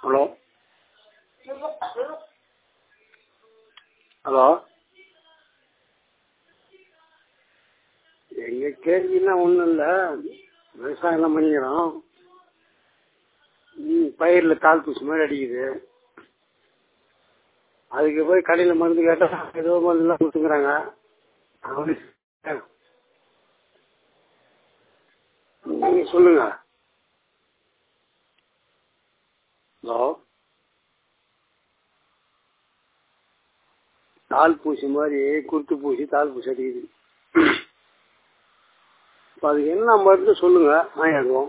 hello hello எங்கள் கேள்விலாம் ஒன்றும் இல்லை விவசாயம்லாம் பண்ணிக்கிறோம் ம் பயிரில் கால் பூச்சி மாதிரி அடிக்குது அதுக்கு போய் கடையில் மருந்து கேட்டால் ஏதோ மருந்துலாம் கொடுத்துக்கிறாங்க நீங்கள் சொல்லுங்கள் ஹலோ தால் பூச்சி மாதிரி குருத்து பூச்சி தால் பூச்சி அடிக்குது இப்போ அதுக்கு என்ன மருந்து சொல்லுங்கள் வாங்கிடுவோம்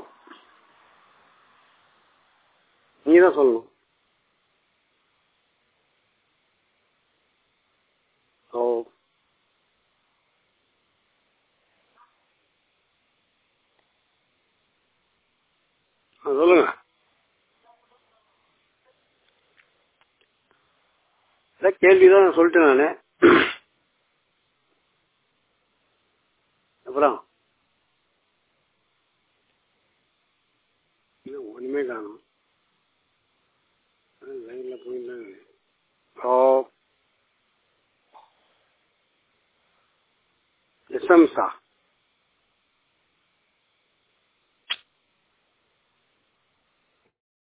நீங்கள் தான் சொல்லணும் ஓ ஆ சொல்லுங்கள் அதான் கேள்வி தான் நான் சொல்லிட்டேன் நான் அப்புறம் இன்னும் ஒன்றுமே காணும் லைனில் போயிருந்தாங்க ஓ எஸ்எம்ஸா